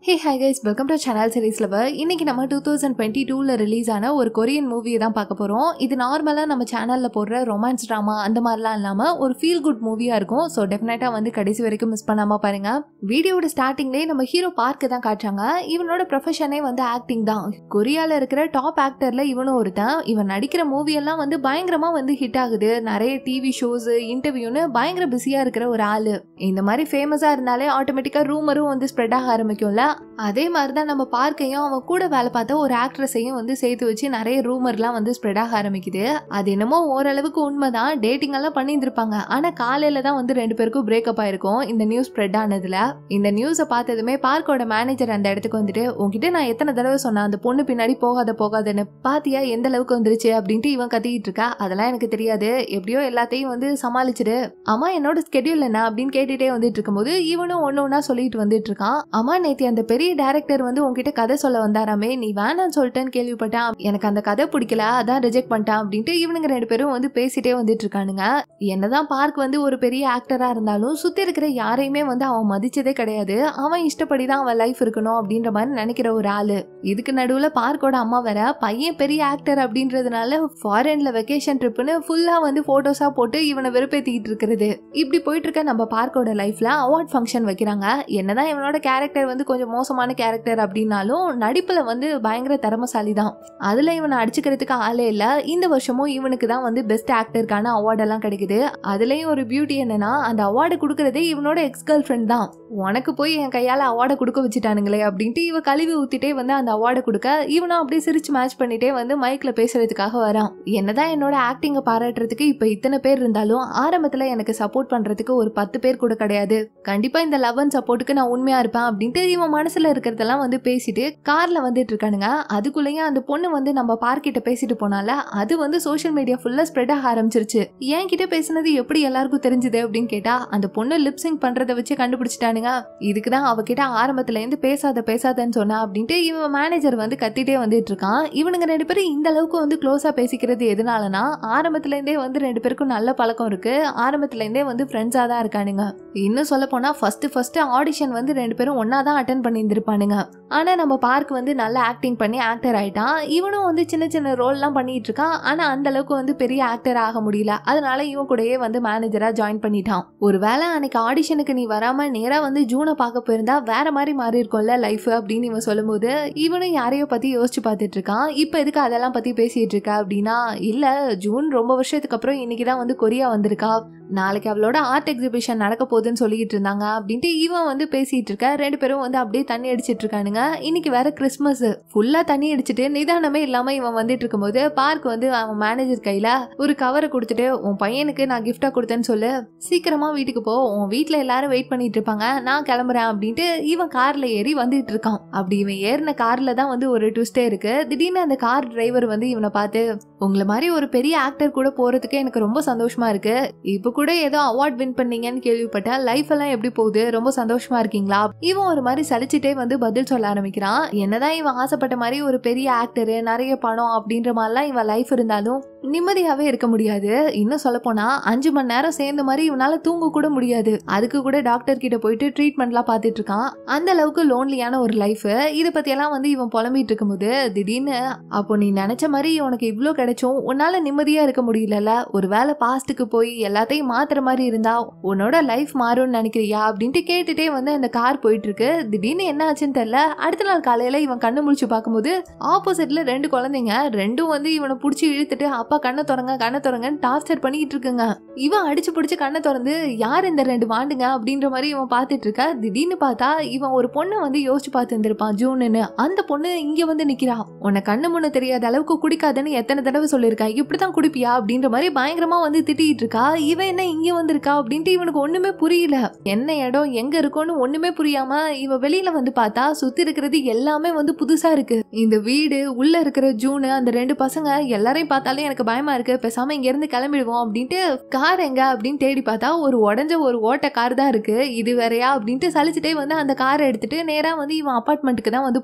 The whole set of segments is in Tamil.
Hey hi guys welcome to channel series lover இன்னைக்கு நம்ம டூ தௌசண்ட் டுவெண்ட்டி டூவில் ரிலீஸ் ஆன ஒரு கொரியன் மூவியை தான் பார்க்க போகிறோம் இது நார்மலாக நம்ம சேனலில் போடுற ரொமான்ஸ் ட்ராமா அந்த மாதிரிலாம் இல்லாமல் ஒரு ஃபீல் குட் மூவியாக இருக்கும் ஸோ டெஃபினட்டாக வந்து கடைசி வரைக்கும் மிஸ் பண்ணாமல் பாருங்க வீடியோட ஸ்டார்டிங்லேயே நம்ம ஹீரோ பார்க்க தான் காட்டுறாங்க இவனோட ப்ரொஃபஷனே வந்து ஆக்டிங் தான் கொரியாவில் இருக்கிற டாப் ஆக்டரில் இவனும் ஒருத்தன் இவன் நடிக்கிற மூவியெல்லாம் வந்து பயங்கரமாக வந்து ஹிட் ஆகுது நிறைய டிவி ஷோஸ் இன்டர்வியூன்னு பயங்கர பிஸியாக இருக்கிற ஒரு ஆள் இந்த மாதிரி ஃபேமஸாக இருந்தாலே ஆட்டோமேட்டிக்காக ரூமரும் வந்து ஸ்ப்ரெட் ஆக ஆரம்பிக்கும்ல அதே மாதிரி தான் நம்ம பார்க்கையும் அவன் கூட வேலை பார்த்த ஒரு ஆக்ட்ரஸையும் வந்து சேர்த்து வச்சு நிறைய ரூமர்லாம் வந்து ஸ்ப்ரெட் ஆக ஆரம்பிக்குது அது என்னமோ ஓரளவுக்கு உண்மைதான் டேட்டிங் எல்லாம் பண்ணியிருந்திருப்பாங்க ஆனா காலையில தான் வந்து ரெண்டு பேருக்கும் பிரேக்கப் ஆயிருக்கும் இந்த நியூஸ் ஸ்ப்ரெட் ஆனதுல இந்த நியூஸை பார்த்ததுமே பார்க்கோட மேனேஜர் அந்த இடத்துக்கு வந்துட்டு உன்கிட்ட நான் எத்தனை தடவை சொன்னேன் அந்த பொண்ணு பின்னாடி போகாத போகாதன்னு பாத்தியா எந்த அளவுக்கு வந்துருச்சு அப்படின்ட்டு இவன் கத்திக்கிட்டு இருக்கா அதெல்லாம் எனக்கு தெரியாது எப்படியோ எல்லாத்தையும் வந்து சமாளிச்சிடு அம்மா என்னோட ஸ்கெடியூல் என்ன அப்படின்னு கேட்டுட்டே வந்துட்டு இருக்கும்போது இவனும் ஒன்னு ஒன்னா சொல்லிட்டு வந்துட்டு இருக்கான் அம்மா நேத்தி அந்த பெரிய டைரக்டர் வந்து உன்கிட்ட கதை சொல்ல வந்தாராமே நீ வேணான்னு சொல்லிட்டேன்னு கேள்விப்பட்டேன் எனக்கு அந்த கதை பிடிக்கல அதான் ரிஜெக்ட் பண்ணிட்டான் அப்படின்ட்டு இவனுங்க ரெண்டு பேரும் வந்து பேசிட்டே வந்துட்டு இருக்கானுங்க என்னதான் பார்க் வந்து ஒரு பெரிய ஆக்டரா இருந்தாலும் சுத்தி இருக்கிற யாரையுமே வந்து அவன் மதிச்சதே கிடையாது அவன் இஷ்டப்படி தான் அவன் லைஃப் இருக்கணும் அப்படின்ற மாதிரி நினைக்கிற ஒரு ஆளு இதுக்கு நடுவுல பார்க்கோட அம்மா வேற பையன் பெரிய ஆக்டர் அப்படின்றதுனால ஃபாரின்ல வெக்கேஷன் ட்ரிப்னு ஃபுல்லா வந்து போட்டோஸா போட்டு இவனை வெறுப்பேத்திக்கிட்டு இருக்கிறது இப்படி போயிட்டு இருக்க நம்ம பார்க்கோட லைஃப்ல அவார்ட் ஃபங்க்ஷன் வைக்கிறாங்க என்னதான் இவனோட கேரக்டர் வந்து கொஞ்சம் மோசமான கேரக்டர் அப்படின்னாலும் நடிப்புல வந்து பயங்கர திறமசாலி தான் அதுல இவனை அடிச்சுக்கிறதுக்கு ஆளே இல்ல இந்த வருஷமும் இவனுக்கு தான் வந்து பெஸ்ட் ஆக்டருக்கான அவார்ட் எல்லாம் கிடைக்குது அதுலயும் ஒரு பியூட்டி என்னன்னா அந்த அவார்டு கொடுக்கறதே இவனோட எக்ஸ் கேர்ள் ஃப்ரெண்ட் தான் உனக்கு போய் என் கையால அவார்டை கொடுக்க வச்சுட்டானுங்களே அப்படின்ட்டு இவ கழுவி ஊத்திட்டே வந்து அந்த அவார்டை கொடுக்க இவனும் அப்படியே சிரிச்சு மேட்ச் பண்ணிட்டே வந்து மைக்ல பேசுறதுக்காக வரான் என்னதான் என்னோட ஆக்டிங்கை பாராட்டுறதுக்கு இப்ப இத்தனை பேர் இருந்தாலும் ஆரம்பத்துல எனக்கு சப்போர்ட் பண்றதுக்கு ஒரு பத்து பேர் கூட கிடையாது கண்டிப்பா இந்த லவ் அண்ட் சப்போர்ட்டுக்கு நான் உண்மையா இருப்பேன் அப்படின்ட்டு இவன் மனசுல இருக்கிறதெல்லாம் வந்து பேசிட்டு கார்ல வந்துட்டு இருக்கானுங்க அதுக்குள்ளேயும் அந்த பொண்ணு வந்து நம்ம பார்க்கிட்ட பேசிட்டு போனால அது வந்து சோஷியல் மீடியா ஃபுல்லா ஸ்ப்ரெட் ஆக ஆரம்பிச்சிருச்சு என் கிட்ட பேசினது எப்படி எல்லாருக்கும் தெரிஞ்சது அப்படின்னு கேட்டா அந்த பொண்ணு லிப்சிங் பண்றத வச்சு கண்டுபிடிச்சிட்டானுங்க இதுக்கு தான் அவகிட்ட ஆரம்பத்துல இருந்து பேசாத பேசாதன்னு சொன்னா அப்படின்ட்டு இவன் மேனேஜர் வந்து கத்திட்டே வந்துட்டு இருக்கான் இவனுங்க ரெண்டு பேரும் இந்த அளவுக்கு வந்து க்ளோஸா பேசிக்கிறது எதனாலனா ஆரம்பத்துல இருந்தே வந்து ரெண்டு பேருக்கும் நல்ல பழக்கம் இருக்கு ஆரம்பத்துல இருந்தே வந்து ஃப்ரெண்ட்ஸா தான் இருக்கானுங்க இன்னும் சொல்ல போனா ஃபர்ஸ்ட் ஃபர்ஸ்ட் ஆடிஷன் வந்து ரெண்டு பேரும் ஒன்னா தான் அட்டன் பண்ணியிருந்திருப்பானுங்க ஆனா நம்ம பார்க் வந்து நல்லா ஆக்டிங் பண்ணி ஆக்டர் ஆயிட்டான் இவனும் வந்து சின்ன சின்ன ரோல்லாம் பண்ணிட்டு இருக்கான் ஆனா அந்த அளவுக்கு வந்து பெரிய ஆக்டர் ஆக முடியல அதனால இவன் கூடயே வந்து மேனேஜரா ஜாயின் பண்ணிட்டான் ஒருவேளை அன்னைக்கு ஆடிஷனுக்கு நீ வராம நேரா வந்து ஜூனை பார்க்க போயிருந்தா வேற மாதிரி மாறி இருக்கும்ல லைஃப் அப்படின்னு இவன் சொல்லும்போது இவனும் யாரையோ பத்தி யோசிச்சு பார்த்துட்டு இருக்கான் இப்ப எதுக்கு அதெல்லாம் பத்தி பேசிட்டு இருக்க அப்படின்னா இல்ல ஜூன் ரொம்ப வருஷத்துக்கு அப்புறம் இன்னைக்கு தான் வந்து கொரியா வந்திருக்கா நாளைக்கு அவளோட ஆர்ட் எக்ஸிபிஷன் நடக்க போகுதுன்னு சொல்லிட்டு இருந்தாங்க அப்படின்ட்டு இவன் வந்து பேசிட்டு இருக்க ரெண்டு பேரும் வந்து அப்படியே தண்ணி அடிச்சிட்டு இருக்கானுங்க இன்னைக்கு வேற கிறிஸ்மஸ் ஃபுல்லா தண்ணி அடிச்சிட்டு நிதானமே இல்லாம இவன் வந்துட்டு இருக்கும்போது பார்க் வந்து அவன் மேனேஜர் கையில ஒரு கவரை கொடுத்துட்டு உன் பையனுக்கு நான் கிஃப்டா கொடுத்தேன்னு சொல்லு சீக்கிரமா வீட்டுக்கு போ உன் வீட்டுல எல்லாரும் வெயிட் பண்ணிட்டு இருப்பாங்க நான் கிளம்புறேன் அப்படின்ட்டு இவன் கார்ல ஏறி வந்துட்டு இருக்கான் அப்படி இவன் ஏறின கார்ல தான் வந்து ஒரு ட்விஸ்டே இருக்கு திடீர்னு அந்த கார் டிரைவர் வந்து இவனை பார்த்து உங்களை மாதிரி ஒரு பெரிய ஆக்டர் கூட போறதுக்கு எனக்கு ரொம்ப சந்தோஷமா இருக்கு இப்போ கூட ஏதோ அவார்ட் வின் பண்ணீங்கன்னு கேள்விப்பட்டேன் லைஃப் எல்லாம் எப்படி போகுது ரொம்ப சந்தோஷமா இருக்கீங்களா இவன் ஒரு மாதிரி சலிச்சுட்டே வந்து பதில் சொல்ல ஆரம்பிக்கிறான் என்னதான் இவன் ஆசைப்பட்ட மாதிரி ஒரு பெரிய ஆக்டர் நிறைய பணம் அப்படின்ற மாதிரிலாம் இவன் லைஃப் இருந்தாலும் நிம்மதியாவே இருக்க முடியாது இன்னும் சொல்ல போனா அஞ்சு மணி நேரம் சேர்ந்த மாதிரி இவனால தூங்க கூட முடியாது அதுக்கு கூட டாக்டர் கிட்ட போயிட்டு ட்ரீட்மெண்ட்லாம் பார்த்துட்டு இருக்கான் அந்த அளவுக்கு லோன்லியான ஒரு லைஃப் இதை பத்தி எல்லாம் வந்து இவன் புலம்பிட்டு இருக்கும்போது திடீர்னு அப்போ நீ நினைச்ச மாதிரி உனக்கு இவ்ளோ கிடைச்சும் உன்னால நிம்மதியா இருக்க முடியலல்ல ஒரு வேலை பாஸ்ட்டுக்கு போய் எல்லாத்தையும் மாத்துற மாதிரி இருந்தா உன்னோட லைஃப் மாறும்னு நினைக்கிறியா அப்படின்ட்டு கேட்டுட்டே வந்து அந்த கார் போயிட்டு இருக்கு திடீர்னு என்ன ஆச்சுன்னு தெரியல அடுத்த நாள் காலையில இவன் கண்ணு முழிச்சு பார்க்கும்போது ஆப்போசிட்ல ரெண்டு குழந்தைங்க ரெண்டும் வந்து இவனை புடிச்சு இழுத்துட்டு அப்பா கண்ணை திறங்க கண்ணை திறங்கன்னு டார்ச்சர் பண்ணிக்கிட்டு இருக்குங்க இவன் அடிச்சு பிடிச்சு கண்ணை திறந்து யார் இந்த ரெண்டு வாண்டுங்க அப்படின்ற மாதிரி இவன் பார்த்துட்டு இருக்க திடீர்னு பார்த்தா இவன் ஒரு பொண்ணை வந்து யோசிச்சு பார்த்து இருந்திருப்பான் ஜூன்னு அந்த பொண்ணு இங்க வந்து நிக்கிறா உன்னை கண்ணு முன்ன தெரியாத அளவுக்கு குடிக்காதுன்னு எத்தனை தடவை சொல்லியிருக்கா இப்படிதான் குடிப்பியா அப்படின்ற மாதிரி பயங்கரமா வந்து திட்டிட்டு இருக்கா இவன் என்ன இங்க வந்திருக்கா அப்படின்ட்டு இவனுக்கு ஒண்ணுமே புரியல என்ன இடம் எங்க இருக்கும்னு ஒண்ணுமே புரியாம இவன் வெளியில வந்து பார்த்தா சுத்தி இருக்கிறது எல்லாமே வந்து புதுசா இருக்கு இந்த வீடு உள்ள இருக்கிற ஜூனு அந்த ரெண்டு பசங்க எல்லாரையும் பார்த்தாலே எனக்கு பயமா இருக்கு பேசாம இங்க இருந்து கிளம்பிடுவோம் அப்படின்ட்டு கார் எங்க அப்படின்னு தேடி பார்த்தா ஒரு உடஞ்ச ஒரு ஓட்ட கார் தான் இருக்கு இது வேறையா அப்படின்ட்டு சலிச்சுட்டே வந்து அந்த காரை எடுத்துட்டு நேரா வந்து இவன் அப்பார்ட்மெண்ட்டுக்கு தான் வந்து போயிட்டு இருக்கான்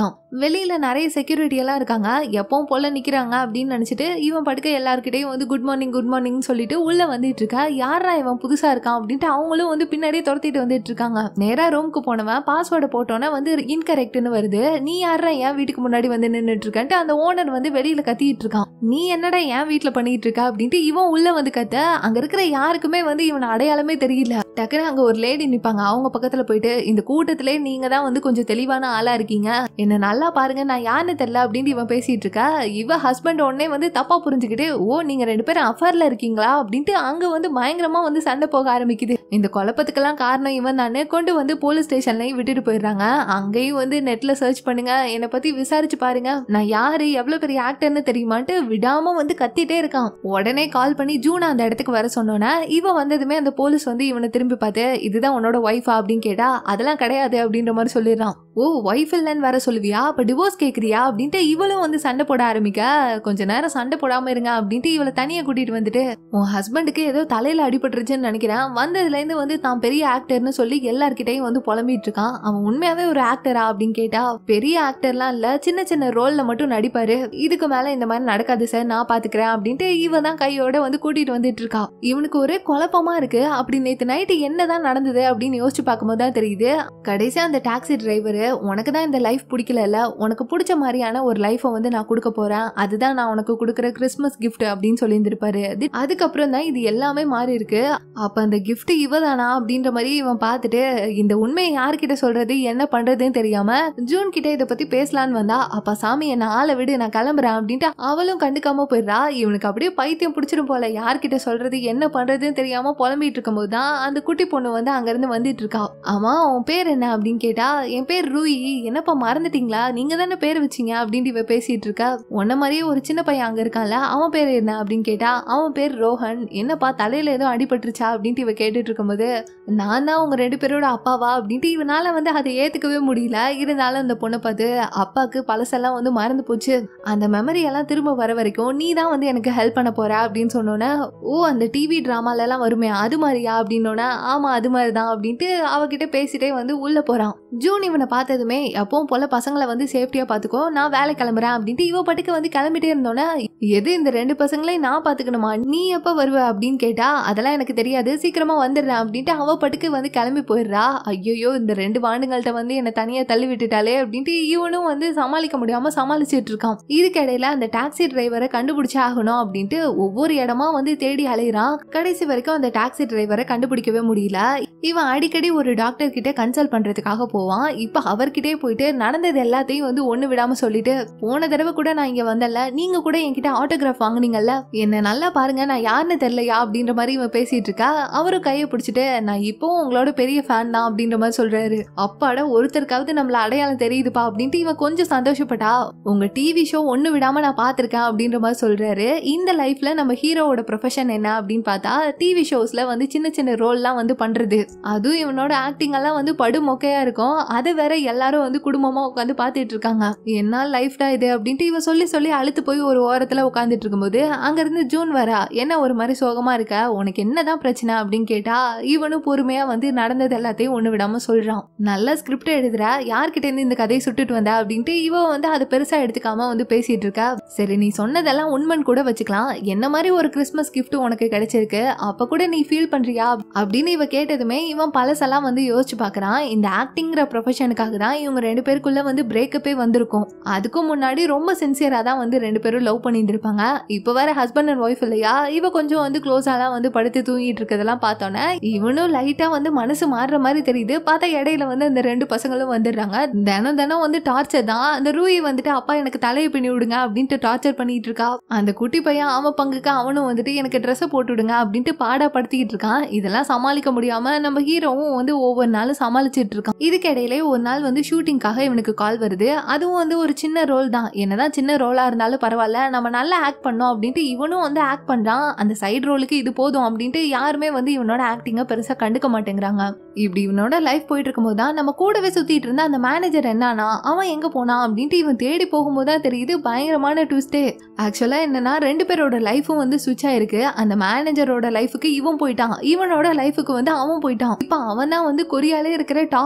இருக்கான் வெளியில நிறைய செக்யூரிட்டி எல்லாம் இருக்காங்க எப்பவும் போல நிக்கிறாங்க அப்படின்னு நினைச்சிட்டு இவன் படுக்க எல்லாருக்கிட்டையும் வந்து குட் மார்னிங் குட் மார்னிங் சொல்லிட்டு உள்ள வந்துட்டு இருக்கா யாரா இவன் புதுசா இருக்கான் அப்படின்ட்டு அவங்களும் வந்து பின்னாடியே துரத்திட்டு வந்துட்டு இருக்காங்க நேரா ரூமுக்கு போனவன் பாஸ்வேர்டை போட்டோன்னே வந்து இன்கரெக்ட்னு வருது நீ யாரா என் வீட்டுக்கு முன்னாடி வந்து நின்றுட்டு இருக்கன்ட்டு அந்த ஓனர் வந்து வெளியில கத்திட்டு இருக்கான் நீ என்னடா என் வீட்டுல பண்ணிட்டு இருக்க அப்படின்ட்டு இவன் உள்ள வந்து கத்த அங்க இருக்கிற யாருக்குமே வந்து இவன் அடையாளமே தெரியல டக்குன்னு அங்க ஒரு லேடி நிப்பாங்க அவங்க பக்கத்துல போயிட்டு இந்த கூட்டத்திலே நீங்க தான் வந்து கொஞ்சம் தெளிவான ஆளா இருக்கீங்க என்ன நல்லா பாருங்க நான் யாருன்னு தெரியல அப்படின்னு இவன் பேசிட்டு இருக்கா இவ ஹஸ்பண்ட் உடனே வந்து தப்பா புரிஞ்சுக்கிட்டு ஓ நீங்க ரெண்டு பேரும் அஃபர்ல இருக்கீங்களா அப்படின்ட்டு அங்க வந்து பயங்கரமா வந்து சண்டை போக ஆரம்பிக்குது இந்த குழப்பத்துக்கெல்லாம் காரணம் இவன் தானே கொண்டு வந்து போலீஸ் ஸ்டேஷன்லயும் விட்டுட்டு போயிடுறாங்க அங்கேயும் வந்து நெட்ல சர்ச் பண்ணுங்க என்னை பத்தி விசாரிச்சு பாருங்க நான் யாரு எவ்வளவு பெரிய ஆக்டர்னு தெரியுமான்ட்டு விடாம வந்து கத்திட்டே இருக்கான் உடனே கால் பண்ணி ஜூனா அந்த இடத்துக்கு வர சொன்னோன்னே இவன் வந்ததுமே அந்த போலீஸ் வந்து இவனை திரும்பி பார்த்து இதுதான் உன்னோட ஒய்ஃபா அப்படின்னு கேட்டா அதெல்லாம் கிடையாது அப்படின்ற மாதிரி சொல்லிடுறான் ஓ ஒய்ஃப் இல்லைன்னு வர சொல்லுவியா அப்ப டிவோர்ஸ் கேக்குறியா அப்படின்ட்டு இவளும் வந்து சண்டை போட ஆரம்பிக்க கொஞ்ச நேரம் சண்டை போடாம இருங்க அப்படின்ட்டு இவளை தனியா கூட்டிட்டு வந்துட்டு உன் ஹஸ்பண்டுக்கு ஏதோ தலையில அடிபட்டுருச்சுன்னு நினைக்கிறேன் வந்ததுல இருந்து வந்து தான் பெரிய ஆக்டர்னு சொல்லி எல்லார்கிட்டயும் வந்து புலம்பிட்டு இருக்கான் அவன் உண்மையாவே ஒரு ஆக்டரா அப்படின்னு கேட்டா பெரிய ஆக்டர்லாம் இல்ல சின்ன சின்ன ரோல்ல மட்டும் நடிப்பாரு இதுக்கு மேல இந்த மாதிரி நடக்காது சார் நான் பாத்துக்கிறேன் அப்படின்ட்டு இவ தான் கையோட வந்து கூட்டிட்டு வந்துட்டு இருக்கா இவனுக்கு ஒரே குழப்பமா இருக்கு அப்படி நேத்து நைட்டு என்னதான் நடந்தது அப்படின்னு யோசிச்சு பார்க்கும்போது தான் தெரியுது கடைசியா அந்த டாக்ஸி டிரைவர் உனக்கு தான் இந்த லைஃப் பிடிக்கல உனக்கு பிடிச்ச மாதிரியான ஒரு லைஃபை வந்து நான் கொடுக்க போறேன் அதுதான் நான் உனக்கு கொடுக்குற கிறிஸ்மஸ் gift அப்படின்னு சொல்லியிருந்திருப்பாரு அது- அதுக்கப்புறம் தான் இது எல்லாமே மாறி இருக்கு அப்ப அந்த gift இவ தானா அப்படின்ற மாதிரி இவன் பார்த்துட்டு இந்த உண்மையை யார்கிட்ட சொல்றது என்ன பண்றதுன்னு தெரியாம ஜூன் கிட்ட இதை பத்தி பேசலான்னு வந்தா அப்ப சாமி என்ன ஆளை விடு நான் கிளம்புறேன் அப்படின்ட்டு அவளும் கண்டுக்காம போயிடுறா இவனுக்கு அப்படியே பைத்தியம் பிடிச்சிரும் போல யார்கிட்ட சொல்றது என்ன பண்றதுன்னு தெரியாம புலம்பிட்டு இருக்கும்போது தான் அந்த குட்டி பொண்ணு வந்து அங்கிருந்து வந்துட்டு இருக்கா ஆமா உன் பேர் என்ன அப்படின்னு கேட்டா என் பேர் ரூயி என்னப்பா மறந்துட்டீங்களா நீங்க தானே பேர் வச்சீங்க அப்படின்ட்டு இவ பேசிட்டு இருக்கா உன்ன மாதிரியே ஒரு சின்ன பையன் அங்க இருக்கான்ல அவன் பேர் என்ன அப்படின்னு கேட்டா அவன் பேர் ரோஹன் என்னப்பா தலையில ஏதோ அடிபட்டுருச்சா அப்படின்ட்டு இவ கேட்டுட்டு இருக்கும்போது நான் தான் உங்க ரெண்டு பேரோட அப்பாவா அப்படின்ட்டு இவனால வந்து அதை ஏத்துக்கவே முடியல இருந்தாலும் அந்த பொண்ணை பார்த்து அப்பாக்கு பழசெல்லாம் வந்து மறந்து போச்சு அந்த மெமரி எல்லாம் திரும்ப வர வரைக்கும் நீ தான் வந்து எனக்கு ஹெல்ப் பண்ண போற அப்படின்னு சொன்னோன்னே ஓ அந்த டிவி ட்ராமால எல்லாம் வருமே அது மாதிரியா அப்படின்னோன்னே ஆமா அது மாதிரி தான் அப்படின்ட்டு அவகிட்ட பேசிட்டே வந்து உள்ள போறான் ஜூன் இவனை பார்த்ததுமே எப்பவும் போல பசங்களை வந்து சேஃப்டியா பாத்துக்கோ நான் வேலை கிளம்புறேன் அப்படின்ட்டு இவ பட்டுக்கு வந்து கிளம்பிட்டே இருந்தோன்னே எது இந்த ரெண்டு பசங்களையும் நான் பாத்துக்கணுமா நீ எப்ப வருவ அப்படின்னு கேட்டா அதெல்லாம் எனக்கு தெரியாது சீக்கிரமா வந்துடுறேன் அப்படின்ட்டு அவ பட்டுக்கு வந்து கிளம்பி போயிடுறா ஐயோ இந்த ரெண்டு வாண்டுங்கள்ட்ட வந்து என்னை தனியா தள்ளி விட்டுட்டாலே அப்படின்ட்டு இவனும் வந்து சமாளிக்க முடியாம சமாளிச்சிட்டு இருக்கான் இதுக்கிடையில அந்த டாக்ஸி டிரைவரை கண்டுபிடிச்சே ஆகணும் அப்படின்ட்டு ஒவ்வொரு இடமா வந்து தேடி அலையிறான் கடைசி வரைக்கும் அந்த டாக்ஸி டிரைவரை கண்டுபிடிக்கவே முடியல இவன் அடிக்கடி ஒரு டாக்டர் கிட்ட கன்சல்ட் பண்றதுக்காக போவான் இப்ப அவர்கிட்டே போயிட்டு நடந்தது எல்லாத்தையும் வந்து ஒண்ணு விடாம சொல்லிட்டு போன தடவை கூட நான் இங்க வந்தல நீங்க கூட என்கிட்ட ஆட்டோகிராஃப் வாங்குனீங்கல்ல என்ன நல்லா பாருங்க நான் யாருன்னு தெரியலையா அப்படின்ற மாதிரி இவன் பேசிட்டு இருக்கா அவரும் கையை பிடிச்சிட்டு நான் இப்பவும் உங்களோட பெரிய ஃபேன் தான் அப்படின்ற மாதிரி சொல்றாரு அப்பாட ஒருத்தருக்காவது நம்மள அடையாளம் தெரியுதுப்பா அப்படின்ட்டு இவன் கொஞ்சம் சந்தோஷப்பட்டா உங்க டிவி ஷோ ஒண்ணு விடாம நான் பாத்திருக்கேன் அப்படின்ற மாதிரி சொல்றாரு இந்த லைஃப்ல நம்ம ஹீரோவோட ப்ரொஃபஷன் என்ன அப்படின்னு பார்த்தா டிவி ஷோஸ்ல வந்து சின்ன சின்ன ரோல்லாம் வந்து பண்றது அதுவும் இவனோட ஆக்டிங் எல்லாம் வந்து படு மொக்கையா இருக்கும் அதை வேற எல்லாரும் வந்து குடும்பமா உட்காந்து பார்த்துட்டு இருக்காங்க என்ன லைஃப்டா இது அப்படின்ட்டு இவ சொல்லி சொல்லி அழுத்து போய் ஒரு ஓரத்துல உட்காந்துட்டு இருக்கும்போது அங்க இருந்து ஜூன் வரா என்ன ஒரு மாதிரி சோகமா இருக்க உனக்கு என்னதான் பிரச்சனை அப்படின்னு கேட்டா இவனும் பொறுமையா வந்து நடந்தது எல்லாத்தையும் ஒண்ணு விடாம சொல்றான் நல்ல ஸ்கிரிப்ட் எழுதுற யார்கிட்ட இருந்து இந்த கதையை சுட்டுட்டு வந்த அப்படின்ட்டு இவ வந்து அதை பெருசா எடுத்துக்காம வந்து பேசிட்டு இருக்கா சரி நீ சொன்னதெல்லாம் உண்மைன்னு கூட வச்சுக்கலாம் என்ன மாதிரி ஒரு கிறிஸ்மஸ் gift உனக்கு கிடைச்சிருக்கு அப்ப கூட நீ ஃபீல் பண்றியா அப்படின்னு இவ கேட்டதுமே இவன் பழசெல்லாம் வந்து யோசிச்சு பார்க்கறான் இந்த ஆக்டிங்கிற ப்ரொஃபஷனுக்காக தான் இவங்க ரெண்டு பேருக்குள்ள வந்து பிரேக்கப்பே வந்திருக்கும் அதுக்கும் முன்னாடி ரொம்ப சின்சியரா தான் வந்து ரெண்டு பேரும் லவ் பண்ணிட்டு இருப்பாங்க இப்போ வேற ஹஸ்பண்ட் அண்ட் ஒய்ஃப் இல்லையா இவ கொஞ்சம் வந்து க்ளோஸாலாம் வந்து படுத்து தூங்கிட்டு இருக்கதெல்லாம் பார்த்தோன்னே இவனும் லைட்டா வந்து மனசு மாறுற மாதிரி தெரியுது பார்த்தா இடையில வந்து அந்த ரெண்டு பசங்களும் வந்துடுறாங்க தினம் தினம் வந்து டார்ச்சர் தான் அந்த ரூயி வந்துட்டு அப்பா எனக்கு தலையை பின்னி விடுங்க அப்படின்ட்டு டார்ச்சர் பண்ணிட்டு இருக்கா அந்த குட்டி பையன் அவன் பங்குக்கு அவனும் வந்துட்டு எனக்கு ட்ரெஸ்ஸை போட்டு விடுங்க அப்படின்ட்டு பாடாப்படுத்திக்கிட்டு இருக்கான் இதெல்லாம் சமாளிக்க முடியாம நம்ம ஹீரோவும் வந்து ஒவ்வொரு நாளும் சமாளிச்சிட்டு இருக்கான் இதுக்கிடையிலே ஒரு நாள் வந்து ஷூட்டிங்காக இவனுக்கு கால் வருது அதுவும் வந்து ஒரு சின்ன ரோல் தான் என்னதான் சின்ன ரோலா இருந்தாலும் பரவாயில்ல நம்ம நல்லா ஆக்ட் பண்ணோம் அப்படின்ட்டு இவனும் வந்து ஆக்ட் பண்றான் அந்த சைடு ரோலுக்கு இது போதும் அப்படின்ட்டு யாருமே வந்து இவனோட ஆக்டிங்கை பெருசா கண்டுக்க மாட்டேங்கிறாங்க இப்படி இவனோட லைஃப் போயிட்டு இருக்கும்போது தான் நம்ம கூடவே சுத்திட்டு இருந்த அந்த மேனேஜர் என்னன்னா அவன் எங்க போனான் அப்படின்ட்டு இவன் தேடி போகும்போது தான் தெரியுது பயங்கரமான ட்விஸ்டே ஆக்சுவலா என்னன்னா ரெண்டு பேரோட லைஃபும் வந்து சுவிட்ச் ஆயிருக்கு அந்த மேனேஜரோட லைஃபுக்கு இவன் போயிட்டான் இவனோட லைஃபுக்கு வந்து அவன் போயிட்டான் இப்போ அவன் தான் வந்து கொரியாலே இருக்கிற டாப் ஆக்டர்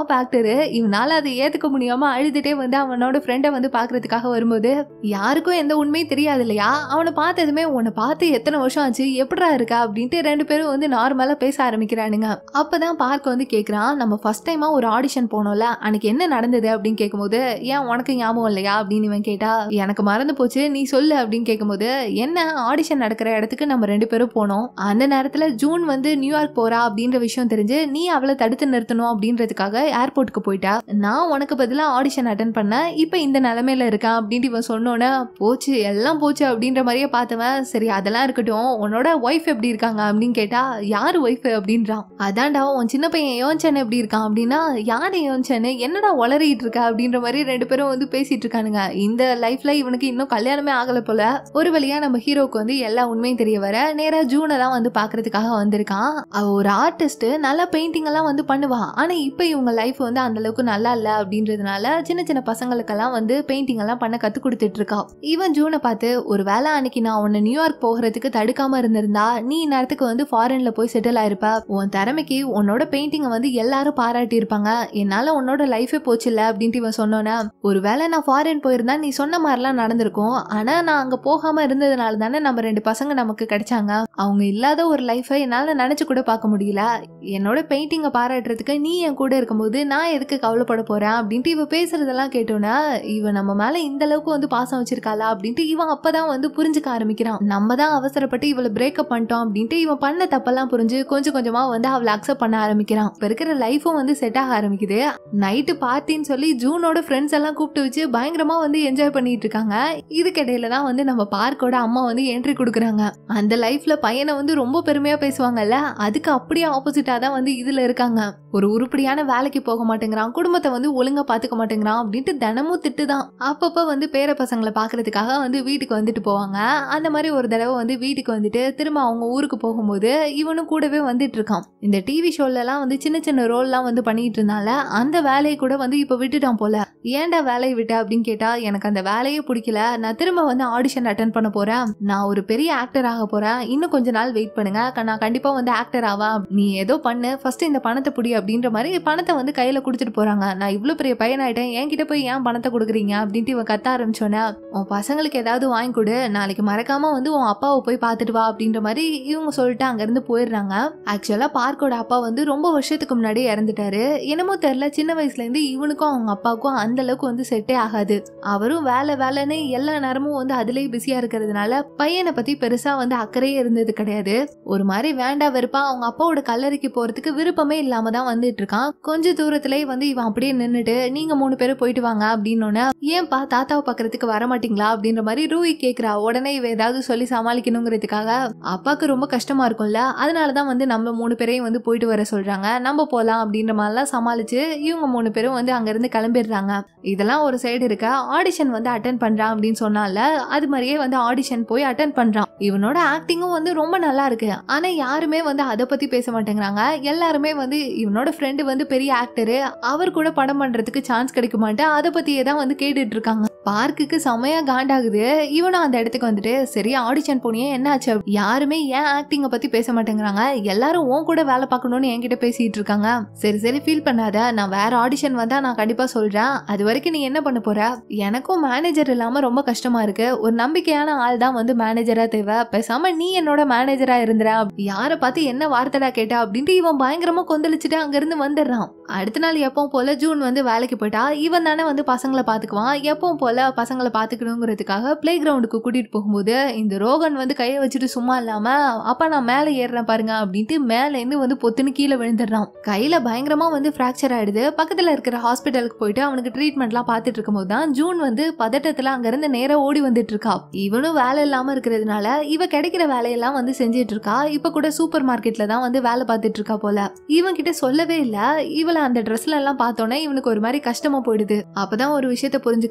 சொல்றாரு இவனால அதை ஏத்துக்க முடியாம அழுதுட்டே வந்து அவனோட ஃப்ரெண்டை வந்து பாக்குறதுக்காக வரும்போது யாருக்கும் எந்த உண்மையும் தெரியாது இல்லையா அவனை பார்த்ததுமே உன்னை பார்த்து எத்தனை வருஷம் ஆச்சு எப்படிடா இருக்கா அப்படின்ட்டு ரெண்டு பேரும் வந்து நார்மலா பேச ஆரம்பிக்கிறானுங்க அப்பதான் பார்க்க வந்து கேக்குறான் நம்ம ஃபர்ஸ்ட் டைமா ஒரு ஆடிஷன் போனோம்ல அன்னைக்கு என்ன நடந்தது அப்படின்னு கேட்கும்போது ஏன் உனக்கு ஞாபகம் இல்லையா அப்படின்னு இவன் கேட்டா எனக்கு மறந்து போச்சு நீ சொல்லு அப்படின்னு கேட்கும்போது என்ன ஆடிஷன் நடக்கிற இடத்துக்கு நம்ம ரெண்டு பேரும் போனோம் அந்த நேரத்துல ஜூன் வந்து நியூயார்க் போறா அப்படின்ற விஷயம் தெரிஞ்சு நீ அவளை தடுத்து நிறுத்தணும் அப்படின்றதுக்காக ஏர்போர்ட்டுக்கு போயிட்டா நான் உனக்கு பதிலா ஆடிஷன் அட்டன் பண்ணேன் இப்போ இந்த நிலைமையில இருக்கேன் அப்படின்ட்டு இவன் சொன்னோன்னே போச்சு எல்லாம் போச்சு அப்படின்ற மாதிரியே பார்த்தவன் சரி அதெல்லாம் இருக்கட்டும் உன்னோட ஒய்ஃப் எப்படி இருக்காங்க அப்படின்னு கேட்டா யாரு ஒய்ஃப் அப்படின்றான் அதான்டா உன் சின்ன பையன் யோன்சன் எப்படி இருக்கான் அப்படின்னா யாரு யோன்சன் என்னடா உளறிட்டு இருக்க அப்படின்ற மாதிரி ரெண்டு பேரும் வந்து பேசிட்டு இருக்கானுங்க இந்த லைஃப்ல இவனுக்கு இன்னும் கல்யாணமே ஆகல போல ஒரு வழியா நம்ம ஹீரோக்கு வந்து எல்லா உண்மையும் தெரிய வர நேரா ஜூனை தான் வந்து பாக்குறதுக்காக வந்திருக்கான் அவ ஒரு ஆர்டிஸ்ட் நல்லா பெயிண்டிங் எல்லாம் வந்து பண்ணுவா ஆனா இப்போ இவங்க லைஃப் வந்து அந்த அளவுக்கு நல்லா இல்ல அப்படின்றதுனால சின்ன சின்ன பசங்களுக்கெல்லாம் வந்து பெயிண்டிங் எல்லாம் பண்ண கத்து கொடுத்துட்டு இருக்கா இவன் ஜூனை பார்த்து ஒரு வேளை அன்னைக்கு நான் உன்னை நியூயார்க் போகிறதுக்கு தடுக்காம இருந்திருந்தா நீ நேரத்துக்கு வந்து ஃபாரின்ல போய் செட்டில் ஆயிருப்ப உன் திறமைக்கு உன்னோட பெயிண்டிங்கை வந்து எல்லாரும் பாராட்டி இருப்பாங்க என்னால உன்னோட லைஃபே போச்சுல்ல அப்படின்ட்டு இவன் சொன்னோன்னே ஒருவேளை நான் ஃபாரின் போயிருந்தா நீ சொன்ன மாதிரிலாம் நடந்திருக்கும் ஆனா நான் அங்க போகாம இருந்ததுனால தானே நம்ம ரெண்டு பசங்க நமக்கு கிடைச்சாங்க அவங்க இல்லாத ஒரு லைஃபை என்னால நினைச்சு கூட பார்க்க முடியல என்னோட பெயிண்டிங்கை பாராட்டுறதுக்கு நீ என் கூட இருக்கும்போது நான் எதுக்கு கவலைப்பட போறேன் அப்படின்ட்டு இவ பேசுறதெல்லாம் கேட்டோன்னா இவன் நம்ம மேல இந்த அளவுக்கு வந்து பாசம் வச்சிருக்காளா அப்படின்ட்டு இவன் அப்பதான் வந்து புரிஞ்சுக்க ஆரம்பிக்கிறான் நம்ம தான் அவசரப்பட்டு இவளை பிரேக்கப் பண்ணிட்டோம் அப்படின்ட்டு இவன் பண்ண தப்பெல்லாம் புரிஞ்சு கொஞ்சம் கொஞ்சமா வந்து அவளை அக்செப்ட் பண்ண ஆரம்பிக்கிறான் இப்ப இருக்கிற லைஃபும் வந்து செட் ஆக ஆரம்பிக்குது நைட்டு பார்ட்டின்னு சொல்லி ஜூனோட ஃப்ரெண்ட்ஸ் எல்லாம் கூப்பிட்டு வச்சு பயங்கரமா வந்து என்ஜாய் பண்ணிட்டு இருக்காங்க இதுக்கிடையில தான் வந்து நம்ம பார்க்கோட அம்மா வந்து என்ட்ரி கொடுக்குறாங்க அந்த லைஃப்ல பையனை வந்து ரொம்ப பெருமையா பேசுவாங்கல்ல அதுக்கு அப்படியே ஆப்போசிட்டா தான் வந்து இதுல இருக்காங்க ஒரு உருப்படியான வேலைக்கு போக மாட்டேங்கிறான் குடும்பத்தை வந்து ஒழுங்கா பாத்துக்க மாட்டேங்கிறான் அப்படின்ட்டு தினமும் திட்டுதான் அப்பப்ப வந்து பேர பசங்களை பாக்குறதுக்காக வந்து வீட்டுக்கு வந்துட்டு போவாங்க அந்த மாதிரி ஒரு தடவை வந்து வீட்டுக்கு வந்துட்டு திரும்ப அவங்க ஊருக்கு போகும்போது இவனும் கூடவே வந்துட்டு இருக்கான் இந்த டிவி ஷோல எல்லாம் வந்து சின்ன சின்ன ரோல்லாம் வந்து பண்ணிட்டு இருந்தால அந்த வேலையை கூட வந்து இப்ப விட்டுட்டான் போல ஏன்டா வேலையை விட்ட அப்படின்னு கேட்டா எனக்கு அந்த வேலையே பிடிக்கல நான் திரும்ப வந்து ஆடிஷன் அட்டன் பண்ண போறேன் நான் ஒரு பெரிய ஆக்டர் ஆக போறேன் இன்னும் கொஞ்ச நாள் வெயிட் பண்ணுங்க க- நான் கண்டிப்பா வந்து ஆக்டர் ஆவா நீ ஏதோ பண்ணு ஃபர்ஸ்ட் இந்த பணத்தை புடி அப்படின்ற மாதிரி பணத்தை வந்து கையில கொடுத்துட்டு போறாங்க நான் இவ்வளவு பெரிய பையனாயிட்டேன் என்கிட்ட போய் ஏன் பணத்தை கொடுக்குறீங்க அப்படின்ட்டு இவன் கத்த ஆரம்பிச்சோன்னே உன் பசங்களுக்கு ஏதாவது வாங்கி கொடு நாளைக்கு மறக்காம வந்து உன் அப்பாவை போய் பார்த்துட்டு வா அப்படின்ற மாதிரி இவங்க சொல்லிட்டு அங்கிருந்து போயிடுறாங்க ஆக்சுவலா பார்க்கோட அப்பா வந்து ரொம்ப வருஷத்துக்கு முன்னாடி இறந்துட்டாரு என்னமோ தெரியல சின்ன வயசுல இருந்து இவனுக்கும் அவங்க அப்பாவுக்கும் அந்த அளவுக்கு வந்து செட்டே ஆகாது அவரும் வேலை வேலைன்னு எல்லா நேரமும் வந்து அதுலயே பிஸியா இருக்கிறதுனால பையனை பத்தி பெருசா வந்து அக்கறையே இருந்தது கிடையாது ஒரு மாதிரி வேண்டா வெறுப்பா அவங்க அப்பாவோட கல்லறைக்கு போறதுக்கு விருப்பமே இல்லாம தான் வந்துட்டு இருக்கான் கொஞ்ச தூரத்திலேயே வந்து இவன் அப்படியே நின்னுட்டு நீங்க மூணு பேரும் போயிட்டு வாங்க அப்படின்னு ஏன்பா தாத்தாவை பாக்குறதுக்கு வர மாட்டீங்களா அப்படின்ற மாதிரி ரூயி கேக்குறா உடனே இவ ஏதாவது சொல்லி சமாளிக்கணுங்கிறதுக்காக அப்பாவுக்கு ரொம்ப கஷ்டமா இருக்கும்ல அதனாலதான் வந்து நம்ம மூணு பேரையும் வந்து போயிட்டு வர சொல்றாங்க நம்ம போலாம் அப்படின்ற மாதிரிலாம் சமாளிச்சு இவங்க மூணு பேரும் வந்து அங்கிருந்து கிளம்பிடுறாங்க இதெல்லாம் ஒரு சைடு இருக்க ஆடிஷன் வந்து அட்டன் பண்றான் அப்படின்னு சொன்னால அது மாதிரியே வந்து ஆடிஷன் போய் அட்டன் பண்றான் இவனோட ஆக்டிங்கும் வந்து ரொம்ப நல்லா இருக்கு ஆனா யாருமே வந்து அதை பத்தி பேச மாட்டேங்கிறாங்க எல்லாருமே வந்து இவனோட ஃப்ரெண்டு வந்து பெரிய ஆக்டரு அவர் கூட படம் பண்றதுக்கு சான்ஸ் கிடைக்குமான்ட்டு அதை பத்தியே தான் வந்து கேட்டுட்டு இருக்காங்க பார்க்குக்கு செமையா காண்டாகுது இவனும் அந்த இடத்துக்கு வந்துட்டு சரி ஆடிஷன் போனியே என்ன ஆச்சு அப்படி? யாருமே ஏன் ஆக்டிங்கை பத்தி பேச மாட்டேங்கிறாங்க எல்லாரும் உன் கூட வேலை பார்க்கணும்னு என்கிட்ட பேசிட்டு இருக்காங்க சரி சரி ஃபீல் பண்ணாத நான் வேற ஆடிஷன் வந்தா நான் கண்டிப்பா சொல்றேன் அது வரைக்கும் நீ என்ன பண்ண போற எனக்கும் மேனேஜர் இல்லாம ரொம்ப கஷ்டமா இருக்கு ஒரு நம்பிக்கையான ஆள் தான் வந்து மேனேஜரா தேவை பேசாம நீ என்னோட மேனேஜரா இருந்துற யாரை பார்த்து என்ன வார்த்தைடா கேட்டா அப்படின்ட்டு இவன் பயங்கரமா கொந்தளிச்சுட்டு அங்கிருந்து வந்துடுறான் அடுத்த நாள் எப்பவும் போல ஜூன் வந்து வேலைக்கு போயிட்டா இவன் தானே வந்து பசங்களை பாத்துக்குவான் எப்பவும் போல பசங்களை பாத்துக்கணுங்கிறதுக்காக பிளே கிரவுண்டுக்கு கூட்டிட்டு போகும்போது இந்த ரோகன் வந்து கையை வச்சுட்டு சும்மா இல்லாம அப்பா நான் மேலே ஏறுறேன் பாருங்க அப்படின்ட்டு மேல இருந்து வந்து பொத்துன்னு கீழே விழுந்துடுறான் கையில பயங்கரமா வந்து ஃப்ராக்சர் ஆயிடுது பக்கத்துல இருக்கிற ஹாஸ்பிட்டலுக்கு போயிட்டு அவனுக்கு ட்ரீட்மெண்ட்லாம் பார்த்துட்டு இருக்கும்போது தான் ஜூன் வந்து பதட்டத்துல அங்கிருந்து நேரா ஓடி வந்துட்டு இருக்கா இவனும் வேலை இல்லாம இருக்கிறதுனால இவ கிடைக்கிற வேலையெல்லாம் வந்து செஞ்சுட்டு இருக்கா இப்ப கூட சூப்பர் மார்க்கெட்ல தான் வந்து வேலை பார்த்துட்டு இருக்கா போல இவன் கிட்ட சொல்லவே இல்ல இவளை அந்த ட்ரெஸ்ல எல்லாம் பார்த்தோன்னே இவனுக்கு ஒரு மாதிரி கஷ்டமா போயிடுது அப்பதான் ஒரு விஷயத்த புரிஞ்சுக்கிறான் இப்ப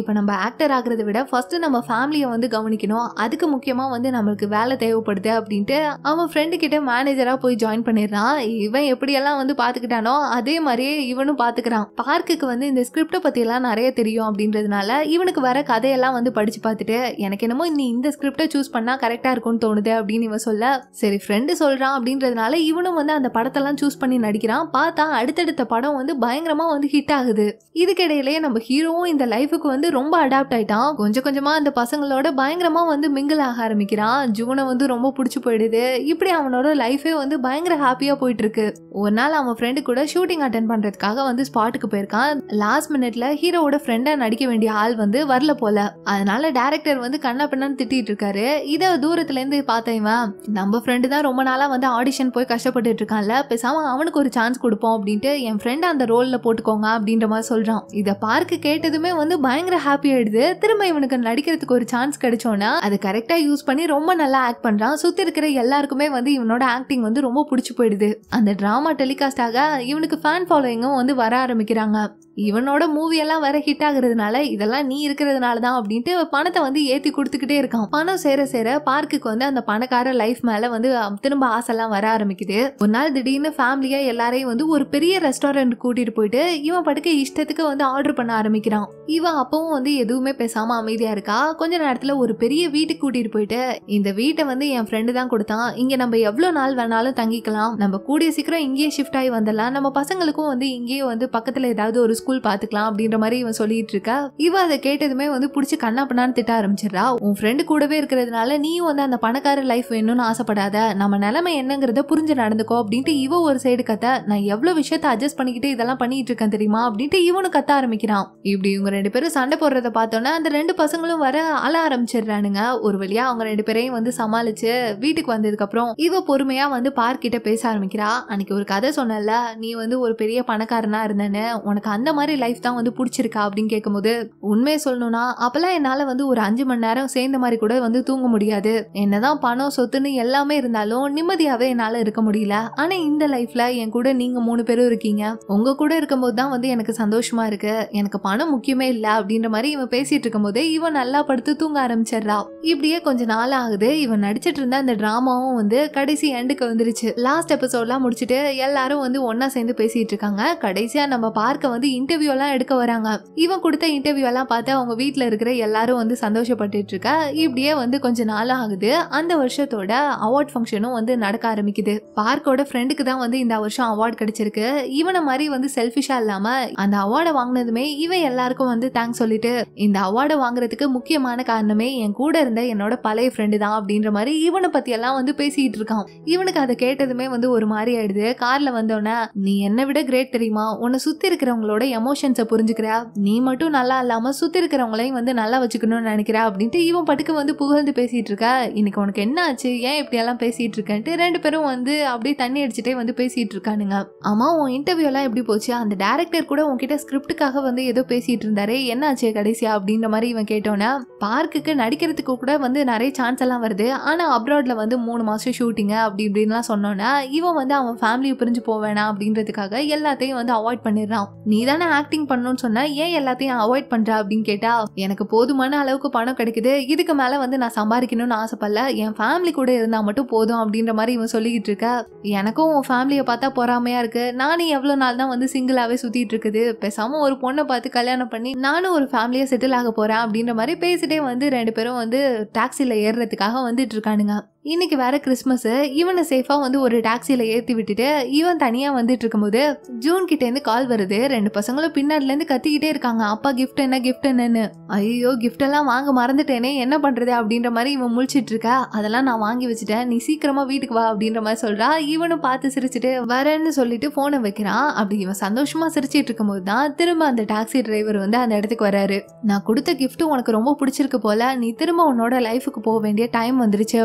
இப்போ நம்ம ஆக்டர் ஆகிறத விட ஃபர்ஸ்ட் நம்ம ஃபேமிலியை வந்து கவனிக்கணும் அதுக்கு முக்கியமாக வந்து நம்மளுக்கு வேலை தேவைப்படுது அப்படின்ட்டு அவன் ஃப்ரெண்டு கிட்ட மேனேஜராக போய் ஜாயின் பண்ணிடுறான் இவன் எப்படியெல்லாம் வந்து பார்த்துக்கிட்டானோ அதே மாதிரியே இவனும் பார்த்துக்கிறான் பார்க்குக்கு வந்து இந்த ஸ்கிரிப்டை பற்றியெல்லாம் நிறைய தெரியும் அப்படின்றதுனால இவனுக்கு வர கதையெல்லாம் வந்து படித்து பார்த்துட்டு எனக்கு என்னமோ நீ இந்த ஸ்கிரிப்டை சூஸ் பண்ணால் கரெக்டாக இருக்கும்னு தோணுது அப்படின்னு இவன் சொல்ல சரி ஃப்ரெண்டு சொல்கிறான் அப்படின்றதுனால இவனும் வந்து அந்த படத்தெல்லாம் சூஸ் பண்ணி நடிக்கிறான் பார்த்தா அடுத்தடுத்த படம் வந்து பயங்கரமாக வந்து ஹிட் ஆகுது இதுக்கிடையிலேயே நம்ம ஹீரோவும் இந்த லைஃபுக்கு வந்து ரொம்ப அடாப்ட் ஆயிட்டான் கொஞ்சம் கொஞ்சமாக அந்த பசங்களோட பயங்கரமாக வந்து மிங்கிள் ஆக ஆரம்பிக்கிறான் ஜூனை வந்து ரொம்ப பிடிச்சி போயிடுது இப்படி அவனோட லைஃபே வந்து பயங்கர ஹாப்பியாக போயிட்டு இருக்கு ஒரு நாள் அவன் ஃப்ரெண்டு கூட ஷூட்டிங் அட்டன் பண்ணுறதுக்காக வந்து ஸ்பாட்டுக்கு போயிருக்கான் லாஸ்ட் மினிட்ல ஹீரோவோட ஃப்ரெண்டாக நடிக்க வேண்டிய ஆள் வந்து வரல போல அதனால டேரக்டர் வந்து கண்ணா பின்னான்னு திட்டிட்டு இருக்காரு இதை தூரத்துலேருந்து பார்த்த இவன் நம்ம ஃப்ரெண்டு தான் ரொம்ப நாளாக வந்து ஆடிஷன் போய் கஷ்டப்பட்டுட்டு இருக்கான்ல பேசாம அவனுக்கு ஒரு சான்ஸ் கொடுப்போம் அப்படின்ட்டு என் ஃப்ரெண்ட் அந்த ரோலில் போட்டுக்கோங்க அப்படின்ற மாதிரி சொல்கிறான் இதை பார்க்க கேட்டதுமே வந்து பயங்கர ஹாப்பி ஆயிடுது திரும்ப இவனுக்கு நடிக்கிறதுக்கு ஒரு சான்ஸ் கிடைச்சோன்னா அது கரெக்டாக யூஸ் பண்ணி ரொம்ப நல்லா ஆக்ட் பண்ணுறான் சுற்றி இருக்கிற எல்லாருக்குமே வந்து இவனோட ஆக்டிங் வந்து ரொம்ப பிடிச்சி போயிடுது அந்த ட்ராமா டெலிகாஸ்ட் ஆக இவனுக்கு ஃபேன் ஃபாலோயிங்கும் வந்து வர ஆரம்பிக்கிறாங்க இவனோட மூவி எல்லாம் வர ஹிட் ஆகுறதுனால இதெல்லாம் நீ இருக்கிறதுனால தான் அப்படின்ட்டு பணத்தை வந்து ஏற்றி கொடுத்துக்கிட்டே இருக்கான் பணம் சேர சேர பார்க்குக்கு வந்து அந்த பணக்கார லைஃப் மேலே வந்து திரும்ப ஆசைலாம் வர ஆரம்பிக்குது ஒரு நாள் திடீர்னு ஃபேமிலியாக எல்லாரையும் வந்து ஒரு பெரிய ரெஸ்டாரண்ட் கூட்டிட்டு போயிட்டு இவன் படுக்க இஷ்டத்துக்கு வந்து ஆர்டர் பண்ண ஆரம்பிக்கிறான் இவன் அப்பவும் வந்து எதுவுமே பேசாம அமைதியா இருக்கா கொஞ்ச நேரத்துல ஒரு பெரிய வீட்டுக்கு கூட்டிட்டு போயிட்டு இந்த வீட்டை வந்து என் ஃப்ரெண்டு தான் கொடுத்தான் இங்க நம்ம எவ்வளவு நாள் வேணாலும் தங்கிக்கலாம் நம்ம கூடிய சீக்கிரம் இங்கேயே ஷிஃப்ட் ஆகி வந்துடலாம் நம்ம பசங்களுக்கும் வந்து இங்கேயே வந்து பக்கத்துல ஏதாவது ஒரு ஸ்கூல் பாத்துக்கலாம் அப்படின்ற மாதிரி இவன் சொல்லிட்டு இருக்கா இவ அதை கேட்டதுமே வந்து பிடிச்சி கண்ணா பண்ணான்னு திட்ட ஆரம்பிச்சிடறா உன் ஃப்ரெண்டு கூடவே இருக்கிறதுனால நீயும் வந்து அந்த பணக்கார லைஃப் வேணும்னு ஆசைப்படாத நம்ம நிலைமை என்னங்கிறத புரிஞ்சு நடந்துக்கோ அப்படின்ட்டு இவ ஒரு சைடு கத்த நான் எவ்வளவு விஷயத்த அட்ஜஸ்ட் பண்ணிக்கிட்டு இதெல்லாம் பண்ணிட்டு இருக்கேன் தெரியுமா அப்படின்ட்டு இவனு கத்த ஆரம்பிக்கிறான் இப்படி இவங்க ரெண்டு பேரும் சண்டை போடுறத பார்த்தோன்னா அந்த ரெண்டு பசங்களும் வர அழ ஆரம்பிச்சிடுறானுங்க ஒரு வழியா அவங்க ரெண்டு பேரையும் வந்து சமாளிச்சு வீட்டுக்கு வந்ததுக்கு அப்புறம் இவ பொறுமையா வந்து பார்க் கிட்ட பேச ஆரம்பிக்கிறா அன்னைக்கு ஒரு கதை சொன்னல நீ வந்து ஒரு பெரிய பணக்காரனா இருந்தேன்னு உனக்கு அந்த மாதிரி லைஃப் தான் வந்து பிடிச்சிருக்கா அப்படின்னு கேட்கும்போது உண்மையை சொல்லணும்னா அப்பெல்லாம் என்னால வந்து ஒரு அஞ்சு மணி நேரம் சேர்ந்த மாதிரி கூட வந்து தூங்க முடியாது என்னதான் பணம் சொத்துன்னு எல்லாமே இருந்தாலும் நிம்மதியாவே என்னால இருக்க முடியல ஆனா இந்த லைஃப்ல என் கூட நீங்க மூணு பேரும் இருக்கீங்க உங்க கூட இருக்கும்போது தான் வந்து எனக்கு சந்தோஷமா இருக்கு எனக்கு பணம் முக்கியமே இல்ல அப்படின்ற மாதிரி இவன் பேசிட்டு இருக்கும்போதே இவன் நல்லா படுத்து தூங்க ஆரம்பிச்சிடுறா இப்படியே கொஞ்ச நாள் ஆகுது இவன் நடிச்சிட்டு இருந்த அந்த டிராமாவும் வந்து கடைசி எண்டுக்கு வந்துருச்சு லாஸ்ட் எபிசோட்லாம் முடிச்சுட்டு எல்லாரும் வந்து ஒண்ணா சேர்ந்து பேசிட்டு இருக்காங்க கடைசியா நம்ம பார்க்க வந்து இன்டர்வியூ எல்லாம் எடுக்க வராங்க இவன் கொடுத்த இன்டர்வியூ எல்லாம் பார்த்து அவங்க வீட்ல இருக்கிற எல்லாரும் வந்து சந்தோஷப்பட்டுட்டு இருக்கா இப்படியே வந்து கொஞ்ச நாள் ஆகுது அந்த வருஷத்தோட அவார்ட் ஃபங்க்ஷனும் வந்து நடக்க ஆரம்பிக்குது பார்க்கோட ஃப்ரெண்டுக்கு தான் வந்து இந்த வருஷம் அவார்ட் கிடைச்சிருக்கு இவனை மாதிரி வந்து செல்ஃபிஷா இல்லாம அந்த அவார்டை வாங்கினதுமே இவன் எல்லாருக்கும் வந்து தேங்க்ஸ் சொல்லிட்டு இந்த அவார்டை வாங்குறதுக்கு முக்கியமான காரணமே என் கூட இருந்த என்னோட பழைய ஃப்ரெண்டு தான் அப்படின்ற மாதிரி இவனை பத்தி எல்லாம் வந்து பேசிட்டு இருக்கான் இவனுக்கு அதை கேட்டதுமே வந்து ஒரு மாதிரி ஆயிடுது கார்ல வந்தோடனே நீ என்னை விட கிரேட் தெரியுமா உன்னை சுத்தி இருக்கிறவங்களோட எமோஷன்ஸை புரிஞ்சுக்கிற நீ மட்டும் நல்லா இல்லாம சுத்தி இருக்கிறவங்களையும் வந்து நல்லா வச்சுக்கணும்னு நினைக்கிற அப்படின்ட்டு இவன் பட்டுக்கு வந்து புகழ்ந்து பேசிட்டு இருக்க இன்னைக்கு உனக்கு என்ன ஆச்சு ஏன் இப்படி எல்லாம் பேசிட்டு இருக்கேன்ட்டு ரெண்டு பேரும் வந்து அப்படியே தண்ணி அடிச்சுட்டே வந்து பேசிட்டு இருக்கானுங்க ஆமா உன் இன்டர்வியூ எல்லாம் எப்படி போச்சு அந்த டேரக்டர் கூட உன்கிட்ட ஸ்கிரிப்டுக்காக வந்து ஏதோ பேசிட்டு இருந்தாரே என்ன ஆச்சு கடைசியா அப்படின்ற மாதிரி இவன் கேட்டோன்னே பார்க்குக்கு நடிக்கிறதுக்கு கூட வந்து நிறைய சான்ஸ் எல்லாம் வருது ஆனா அப்ராட்ல வந்து மூணு மாசம் ஷூட்டிங்க அப்படி இப்படின்லாம் சொன்னோன்னே இவன் வந்து அவன் ஃபேமிலியை பிரிஞ்சு போவேணா அப்படின்றதுக்காக எல்லாத்தையும் வந்து அவாய்ட் பண்ணிடுறான் நீ தானே ஆக்டிங் பண்ணணும்னு சொன்னா ஏன் எல்லாத்தையும் அவாய்ட் பண்ற அப்படின்னு கேட்டா எனக்கு போதுமான அளவுக்கு பணம் கிடைக்குது இதுக்கு மேல வந்து நான் சம்பாதிக்கணும்னு ஆசைப்படல என் ஃபேமிலி கூட இருந்தா மட்டும் போதும் அப்படின்ற மாதிரி இவன் சொல்லிக்கிட்டு இருக்க எனக்கும் உன் ஃபேமிலியை பார்த்தா பொறாமையா இருக்கு நானும் எவ்வளவு நாள் தான் வந்து சிங்கிளாவே சுத்திட்டு இருக்குது பேசாம ஒரு பொண்ணை பார்த்து கல்யாணம் பண்ணி நானும் ஒரு ஃபேமிலியா செட்டில் ஆக போறேன் அப்படின்ற மாதிரி பேசிட்டே வந்து ரெண்டு பேரும் வந்து டாக்ஸில ஏறுறதுக்காக வந்துட்டு இருக்கானுங்க இன்னைக்கு வேற கிறிஸ்மஸ் இவனை சேஃபா வந்து ஒரு டாக்ஸில ஏத்தி விட்டுட்டு இவன் தனியா வந்துட்டு இருக்கும்போது ஜூன் கிட்ட இருந்து கால் வருது ரெண்டு பசங்களும் பின்னாடில இருந்து கத்திக்கிட்டே இருக்காங்க அப்பா கிஃப்ட் என்ன கிஃப்ட் என்னன்னு ஐயோ கிஃப்ட் எல்லாம் வாங்க மறந்துட்டேனே என்ன பண்றது அப்படின்ற மாதிரி இவன் முழிச்சிட்டு இருக்கா அதெல்லாம் நான் வாங்கி வச்சுட்டேன் நீ சீக்கிரமா வீட்டுக்கு வா அப்படின்ற மாதிரி சொல்றா இவனும் பார்த்து சிரிச்சுட்டு வரேன்னு சொல்லிட்டு போனை வைக்கிறான் அப்படி இவன் சந்தோஷமா சிரிச்சிட்டு இருக்கும்போது தான் திரும்ப அந்த டாக்ஸி டிரைவர் வந்து அந்த இடத்துக்கு வராரு நான் கொடுத்த gift உனக்கு ரொம்ப பிடிச்சிருக்கு போல நீ திரும்ப உன்னோட லைஃபுக்கு போக வேண்டிய டைம் வந்துருச்சு அப்படின்னு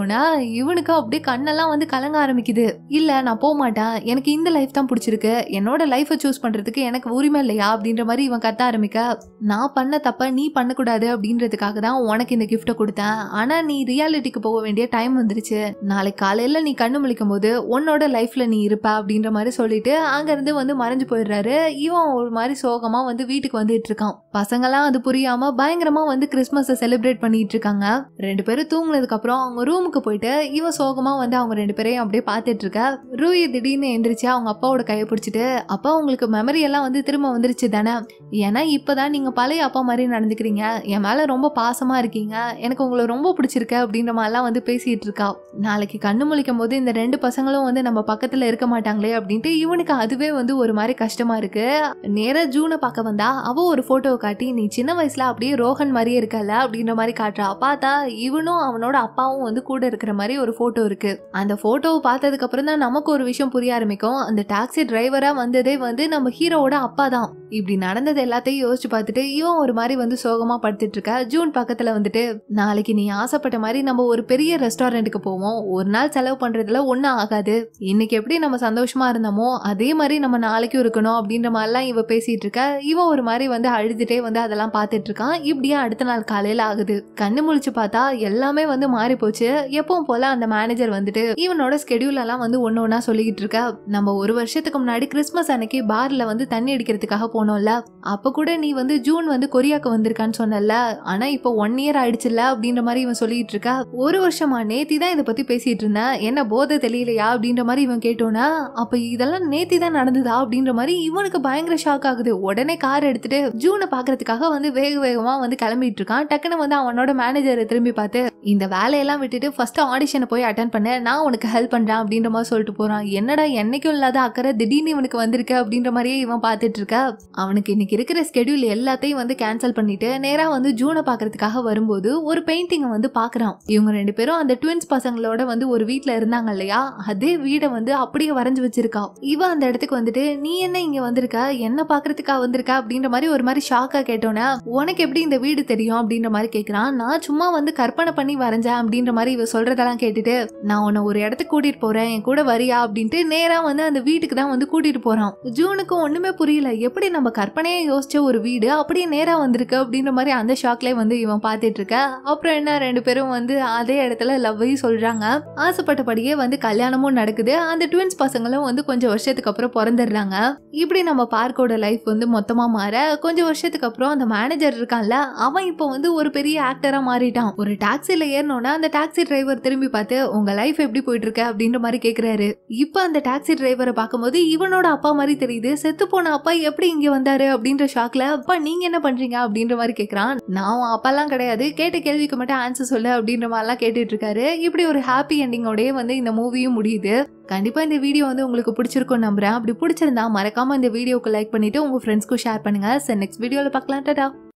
கேட்டோன்னா இவனுக்கு அப்படியே கண்ணெல்லாம் வந்து கலங்க ஆரம்பிக்குது இல்ல நான் போக மாட்டேன் எனக்கு இந்த லைஃப் தான் பிடிச்சிருக்கு என்னோட லைஃபை சூஸ் பண்றதுக்கு எனக்கு உரிமை இல்லையா அப்படின்ற மாதிரி இவன் கத்த ஆரம்பிக்க நான் பண்ண தப்ப நீ பண்ணக்கூடாது அப்படின்றதுக்காக தான் உனக்கு இந்த கிஃப்ட்டை கொடுத்தேன் ஆனா நீ ரியாலிட்டிக்கு போக வேண்டிய டைம் வந்துருச்சு நாளைக்கு காலையில நீ கண்ணு முழிக்கும் போது உன்னோட லைஃப்ல நீ இருப்ப அப்படின்ற மாதிரி சொல்லிட்டு அங்க இருந்து வந்து மறைஞ்சு போயிடுறாரு இவன் ஒரு மாதிரி சோகமா வந்து வீட்டுக்கு வந்துட்டு இருக்கான் பசங்கெல்லாம் அது புரியாம பயங்கரமா வந்து கிறிஸ்மஸை செலிப்ரேட் பண்ணிட்டு இருக்காங்க ரெண்டு பேரும் தூங்குனதுக்கு அப்புறம் அவங்க ரூமுக்கு போயிட்டு இவன் சோகமா வந்து அவங்க ரெண்டு பேரையும் அப்படியே பார்த்துட்டு இருக்க ரூயி திடீர்னு எந்திரிச்சு அவங்க அப்பாவோட கையை பிடிச்சிட்டு அப்பா உங்களுக்கு மெமரி எல்லாம் வந்து திரும்ப வந்துருச்சு தானே ஏன்னா இப்பதான் நீங்க பழைய அப்பா மாதிரி நடந்துக்கிறீங்க என் மேல ரொம்ப பாசமா இருக்கீங்க எனக்கு உங்களை ரொம்ப பிடிச்சிருக்கு அப்படின்ற மாதிரிலாம் வந்து பேசிட்டு இருக்கா நாளைக்கு கண்ணு முழிக்கும் போது இந்த ரெண்டு பசங்களும் வந்து நம்ம பக்கத்துல இருக்க மாட்டாங்களே அப்படின்ட்டு இவனுக்கு அதுவே வந்து ஒரு மாதிரி கஷ்டமா இருக்கு நேரா ஜூனை பார்க்க வந்தா அவ ஒரு போட்டோவை காட்டி நீ சின்ன வயசுல அப்படியே ரோஹன் மாதிரியே இருக்கல அப்படின்ற மாதிரி காட்டுறா பார்த்தா இவனும் அவனோட அப்பாவும் வந்து கூட இருக்கிற மாதிரி ஒரு போட்டோ இருக்கு அந்த போட்டோவை பார்த்ததுக்கு அப்புறம் தான் நமக்கு ஒரு விஷயம் புரிய ஆரம்பிக்கும் அந்த டாக்ஸி டிரைவரா வந்ததே வந்து நம்ம ஹீரோவோட அப்பா தான் இப்படி நடந்தது எல்லாத்தையும் யோசிச்சு பார்த்துட்டு இவன் ஒரு மாதிரி வந்து சோகமா படுத்துட்டு இருக்கா ஜூன் பக்கத்துல வந்துட்டு நாளைக்கு நீ ஆசைப்பட்ட மாதிரி நம்ம ஒரு பெரிய ரெஸ்டாரண்ட்டுக்கு போவோம் ஒரு நாள் செலவு பண்றதுல ஒன்றும் ஆகாது இன்னைக்கு எப்படி நம்ம சந்தோஷமா இருந்தோமோ அதே மாதிரி நம்ம நாளைக்கும் இருக்கணும் அப்படின்ற மாதிரிலாம் இவ பேசிட்டு இருக்க இவன் ஒரு மாதிரி வந்து அழுதுட்டே வந்து அதெல்லாம் பார்த்துட்டு இருக்கான் இப்படியே அடுத்த நாள் காலையில ஆகுது கண்ணு முழிச்சு பார்த்தா எல்லாமே வந்து மாறி போச்சு எப்பவும் போல அந்த மேனேஜர் வந்துட்டு இவனோட ஸ்கெடியூல் எல்லாம் வந்து ஒன்னு ஒன்னா சொல்லிக்கிட்டு இருக்க நம்ம ஒரு வருஷத்துக்கு முன்னாடி கிறிஸ்மஸ் அன்னைக்கு பார்ல வந்து தண்ணி அடிக்கிறதுக்காக போனோம்ல அப்ப கூட நீ வந்து ஜூன் வந்து கொரியாக்கு வந்திருக்கான்னு சொன்னல ஆனா இப்போ ஒன் இயர் ஆயிடுச்சுல்ல அப்படின்ற மாதிரி இவன் சொல்லிட்டு இருக்கா ஒரு வருஷமா நேத்தி தான் இதை பத்தி பேசிட்டு இருந்தேன் என்ன போதை தெரியலையா அப்படின்ற மாதிரி இவன் கேட்டோன்னா அப்ப இதெல்லாம் நேத்தி தான் நடந்ததா அப்படின்ற மாதிரி இவனுக்கு பயங்கர ஷாக் ஆகுது உடனே கார் எடுத்துட்டு ஜூனை பாக்குறதுக்காக வந்து வேக வேகமா வந்து கிளம்பிட்டு இருக்கான் டக்குன்னு வந்து அவனோட மேனேஜரை திரும்பி பார்த்து இந்த வேலையெல்லாம் விட்டுட்டு ஃபர்ஸ்ட் ஆடிஷனை போய் அட்டன் பண்ண நான் உனக்கு ஹெல்ப் பண்றேன் அப்படின்ற மாதிரி சொல்லிட்டு போறான் என்னடா என்னைக்கும் இல்லாத அக்கறை திடீர்னு இவனுக்கு வந்திருக்கு அப்படின்ற மாதிரியே இவன் பார்த்துட்டு இருக்க அவனுக்கு இன்னைக்கு இருக்கிற ஸ்கெடியூல் எல்லாத்தையும் வந்து கேன்சல் பண்ணிட்டு நேரா வந்து ஜூனை பாக்குறதுக்காக வரும்போது ஒரு பெயிண்டிங்கை வந்து பாக்குறான் இவங்க ரெண்டு பேரும் அந்த ட்வின்ஸ் பசங்களோட வந்து ஒரு வீட்ல இருந்தாங்க இல்லையா அதே வீடை வந்து அப்படியே வரைஞ்சு வச்சிருக்கா இவ அந்த இடத்துக்கு வந்துட்டு நீ என்ன இங்க வந்திருக்க என்ன பாக்குறதுக்கா வந்திருக்க அப்படின்ற மாதிரி ஒரு மாதிரி ஷாக்கா கேட்டோன்னே உனக்கு எப்படி இந்த வீடு தெரியும் அப்படின்ற மாதிரி கேக்குறான் நான் சும்மா வந்து கற்பனை பண்ணி வரைஞ்சேன் அப்படின்ற மாதிரி இவ சொல்றதெல்லாம் கேட்டுட்டு நான் உன்னை ஒரு இடத்துக்கு கூட்டிட்டு போறேன் என் கூட வரியா அப்படின்ட்டு நேரா வந்து அந்த வீட்டுக்கு தான் வந்து கூட்டிட்டு போறான் ஜூனுக்கு ஒண்ணுமே புரியல எப்படி நம்ம கற்பனையே யோசிச்ச ஒரு வீடு அப்படியே நேரா வந்திருக்கு அப்படின்ற மாதிரி அந்த ஷாக்லயே வந்து இவன் பார்த்துட்டு இருக்க அப்புறம் என்ன ரெண்டு பேரும் வந்து அதே இடத்துல லவ்வையும் சொல்றாங்க ஆசைப்பட்டபடியே வந்து கல்யாணமும் நடக்குது அந்த ட்வின்ஸ் பசங்களும் வந்து கொஞ்சம் வருஷத்துக்கு அப்புறம் பிறந்துடுறாங்க இப்படி நம்ம பார்க்கோட லைஃப் வந்து மொத்தமா மாற கொஞ்சம் வருஷத்துக்கு அப்புறம் அந்த மேனேஜர் இருக்கான்ல அவன் இப்போ வந்து ஒரு பெரிய ஆக்டரா மாறிட்டான் ஒரு டாக்ஸில ஏறினோன்னா அந்த டாக்ஸி டிரைவர் திரும்பி பார்த்து உங்க லைஃப் எப்படி போயிட்டு இருக்கு அப்படின்ற மாதிரி கேக்குறாரு இப்போ அந்த டாக்ஸி டிரைவரை பார்க்கும்போது இவனோட அப்பா மாதிரி தெரியுது செத்து போன அப்பா எப்படி இங்க வந்தாரு அப்படின்ற ஷாக்ல அப்பா நீங்க என்ன பண்றீங்க அப்படின்ற மாதிரி கேக்குறான் நான் உன் அப்பாலாம் கிடையாது கேட்ட கேள்விக்கு மட்டும் ஆன்சர் சொல்லு அப்படின்ற மாதிரிலாம் கேட்டுட்டு இருக்காரு இப்படி ஒரு ஹாப்பி எண்டிங்கோடய வந்து இந்த மூவியும் முடியுது கண்டிப்பா இந்த வீடியோ வந்து உங்களுக்கு பிடிச்சிருக்கும் நம்புறேன் அப்படி பிடிச்சிருந்தா மறக்காம இந்த வீடியோக்கு லைக் பண்ணிட்டு உங்க ஃப்ரெண்ட்ஸ்க்கும் ஷேர் பண்ணுங்க சரி நெக்ஸ்ட் வீடியோல பார்க்கலாம் டாடா